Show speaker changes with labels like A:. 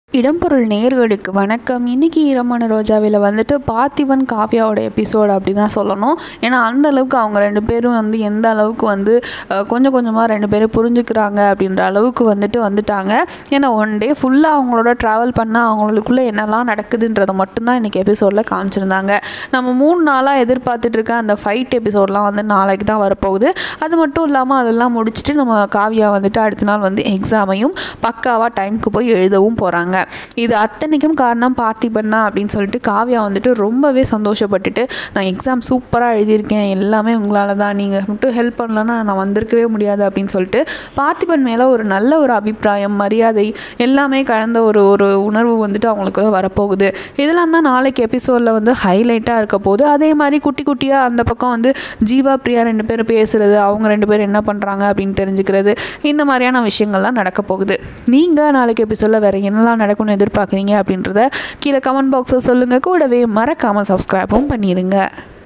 A: இடம்பொருள் நேர்களுக்கு வணக்கம் இன்னைக்கு ஈரமான ரோஜாவில் வந்துட்டு பார்த்திபன் காவ்யாவோட எபிசோடு அப்படி தான் சொல்லணும் ஏன்னா அந்த அளவுக்கு அவங்க ரெண்டு பேரும் வந்து எந்த அளவுக்கு வந்து அஹ், கொஞ்சம் கொஞ்சமாக ரெண்டு பேரும் புரிஞ்சுக்கிறாங்க அப்படின்ற அளவுக்கு வந்துட்டு வந்துட்டாங்க ஏன்னா ஒன் டே ஃபுல்லாக அவங்களோட ட்ராவல் பண்ணால் அவங்களுக்குள்ளே என்னெல்லாம் நடக்குதுன்றதை மட்டும்தான் இன்றைக்கி எபிசோடில் காமிச்சிருந்தாங்க நம்ம மூணு நாளாக எதிர்பார்த்துட்டு இருக்க அந்த ஃபைட் எபிசோட்லாம் வந்து நாளைக்கு தான் வரப்போகுது அது மட்டும் இல்லாமல் அதெல்லாம் முடிச்சுட்டு நம்ம காவ்யா வந்துட்டு அடுத்த நாள் வந்து எக்ஸாமையும் பக்காவாக டைமுக்கு போய் எழுதவும் போகிறாங்க இது அத்தனைக்கும் காரணம் பார்த்திபன் தான் அப்படின்னு சொல்லிட்டு காவ்யா வந்துட்டு ரொம்பவே சந்தோஷப்பட்டுட்டு நான் எக்ஸாம் சூப்பராக எழுதியிருக்கேன் எல்லாமே உங்களால் தான் நீங்கள் மட்டும் ஹெல்ப் பண்ணலன்னா நான் வந்திருக்கவே முடியாது அப்படின்னு சொல்லிட்டு பார்த்திபன் மேலே ஒரு நல்ல ஒரு அபிப்பிராயம் மரியாதை எல்லாமே கலந்த ஒரு ஒரு உணர்வு வந்துட்டு அவங்களுக்கு வரப்போகுது இதெல்லாம் தான் நாளைக்கு எபிசோடில் வந்து ஹைலைட்டாக இருக்க போகுது அதே மாதிரி குட்டி குட்டியாக அந்த பக்கம் வந்து ஜீவா பிரியா ரெண்டு பேரும் பேசுகிறது அவங்க ரெண்டு பேரும் என்ன பண்ணுறாங்க அப்படின்னு தெரிஞ்சுக்கிறது இந்த மாதிரியான விஷயங்கள்லாம் நடக்க போகுது நீங்கள் நாளைக்கு எபிசோடில் வேறு என்னெல்லாம் நடக்கும்னு எதிர்பார்க்குறீங்க அப்படின்றத கீழே கமெண்ட் பாக்ஸில் சொல்லுங்கள் கூடவே மறக்காமல் சப்ஸ்கிரைபும் பண்ணிடுங்க